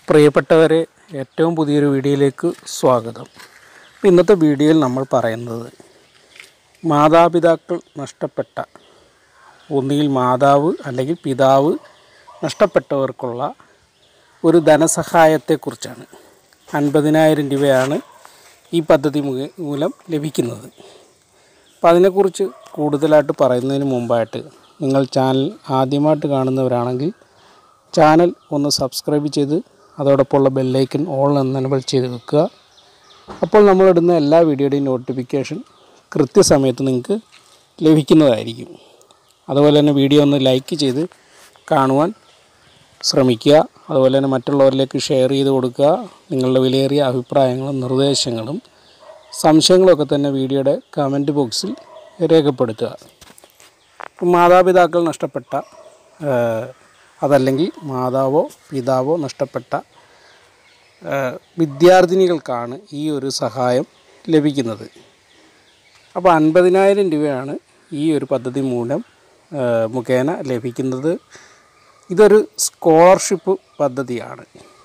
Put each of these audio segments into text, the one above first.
പ്രിയപ്പെട്ടവരെ ഏറ്റവും പുതിയൊരു വീഡിയോയിലേക്ക് സ്വാഗതം അപ്പോൾ ഇന്നത്തെ വീഡിയോയിൽ നമ്മൾ പറയുന്നത് മാതാപിതാക്കൾ നഷ്ടപ്പെട്ട ഒന്നുകിൽ മാതാവ് അല്ലെങ്കിൽ പിതാവ് നഷ്ടപ്പെട്ടവർക്കുള്ള ഒരു ധനസഹായത്തെക്കുറിച്ചാണ് അൻപതിനായിരം രൂപയാണ് ഈ പദ്ധതി മുഖ- മൂലം ലഭിക്കുന്നത് അപ്പോൾ അതിനെക്കുറിച്ച് കൂടുതലായിട്ട് പറയുന്നതിന് മുമ്പായിട്ട് നിങ്ങൾ ചാനൽ ആദ്യമായിട്ട് കാണുന്നവരാണെങ്കിൽ ചാനൽ ഒന്ന് സബ്സ്ക്രൈബ് ചെയ്ത് അതോടൊപ്പമുള്ള ബെല്ലൈക്കൻ ഓൾ എന്ന് എനബിൾ ചെയ്ത് വെക്കുക അപ്പോൾ നമ്മളിടുന്ന എല്ലാ വീഡിയോയുടെയും നോട്ടിഫിക്കേഷൻ കൃത്യസമയത്ത് നിങ്ങൾക്ക് ലഭിക്കുന്നതായിരിക്കും അതുപോലെ തന്നെ വീഡിയോ ഒന്ന് ലൈക്ക് ചെയ്ത് കാണുവാൻ ശ്രമിക്കുക അതുപോലെ തന്നെ മറ്റുള്ളവരിലേക്ക് ഷെയർ ചെയ്ത് കൊടുക്കുക നിങ്ങളുടെ വിലയേറിയ അഭിപ്രായങ്ങളും നിർദ്ദേശങ്ങളും സംശയങ്ങളൊക്കെ തന്നെ വീഡിയോയുടെ കമൻറ്റ് ബോക്സിൽ രേഖപ്പെടുത്തുക ഇപ്പം മാതാപിതാക്കൾ നഷ്ടപ്പെട്ട ആ, അതല്ലെങ്കിൽ മാതാവോ പിതാവോ നഷ്ടപ്പെട്ട ആ, വിദ്യാർത്ഥിനികൾക്കാണ് ഈ ഒരു സഹായം ലഭിക്കുന്നത് അപ്പോൾ അൻപതിനായിരം രൂപയാണ് ഈ ഒരു പദ്ധതി മൂലം ആ, മുഖേന ലഭിക്കുന്നത് ഇതൊരു സ്കോളർഷിപ്പ് പദ്ധതിയാണ്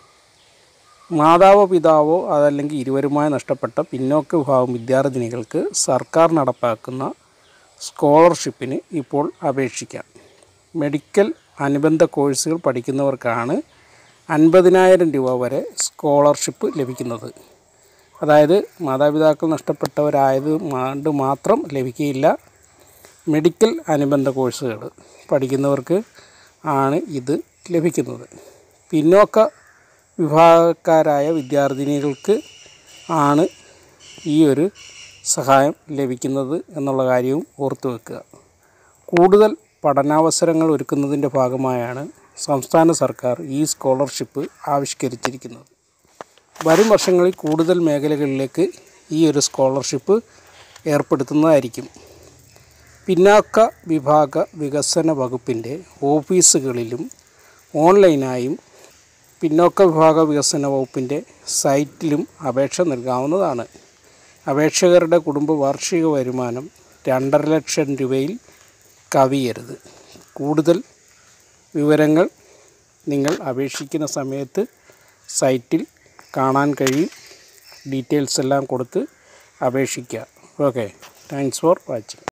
മാതാവോ പിതാവോ അതല്ലെങ്കിൽ ഇരുവരുമായി നഷ്ടപ്പെട്ട പിന്നോക്ക വിഭാഗം വിദ്യാർത്ഥിനികൾക്ക് സർക്കാർ നടപ്പാക്കുന്ന സ്കോളർഷിപ്പിന് ഇപ്പോൾ അപേക്ഷിക്കാം മെഡിക്കൽ അനുബന്ധ കോഴ്സുകൾ പഠിക്കുന്നവർക്കാണ് അൻപതിനായിരം രൂപ വരെ സ്കോളർഷിപ്പ് ലഭിക്കുന്നത് അതായത് മാതാപിതാക്കൾ നഷ്ടപ്പെട്ടവരായത് കൊണ്ട് മാത്രം ലഭിക്കുകയില്ല മെഡിക്കൽ അനുബന്ധ കോഴ്സുകൾ പഠിക്കുന്നവർക്ക് ആണ് ഇത് ലഭിക്കുന്നത് പിന്നോക്ക വിഭാഗക്കാരായ വിദ്യാർത്ഥിനികൾക്ക് ആണ് ഈ ഒരു സഹായം ലഭിക്കുന്നത് എന്നുള്ള കാര്യവും ഓർത്തു വെക്കുക കൂടുതൽ പഠനാവസരങ്ങൾ ഒരുക്കുന്നതിൻ്റെ ഭാഗമായാണ് സംസ്ഥാന സർക്കാർ ഈ സ്കോളർഷിപ്പ് ആവിഷ്കരിച്ചിരിക്കുന്നത് വരും വർഷങ്ങളിൽ കൂടുതൽ മേഖലകളിലേക്ക് ഈ ഒരു സ്കോളർഷിപ്പ് ഏർപ്പെടുത്തുന്നതായിരിക്കും പിന്നാക്ക വിഭാഗ വികസന വകുപ്പിൻ്റെ ഓഫീസുകളിലും ഓൺലൈനായും പിന്നോക്ക വിഭാഗ വികസന വകുപ്പിൻ്റെ സൈറ്റിലും അപേക്ഷ നൽകാവുന്നതാണ് അപേക്ഷകരുടെ കുടുംബ വാർഷിക വരുമാനം രണ്ടര ലക്ഷം രൂപയിൽ കവിയരുത് കൂടുതൽ വിവരങ്ങൾ നിങ്ങൾ അപേക്ഷിക്കുന്ന സമയത്ത് സൈറ്റിൽ കാണാൻ കഴിയും ഡീറ്റെയിൽസ് എല്ലാം കൊടുത്ത് അപേക്ഷിക്കുക ഓക്കെ താങ്ക്സ് ഫോർ വാച്ചിങ്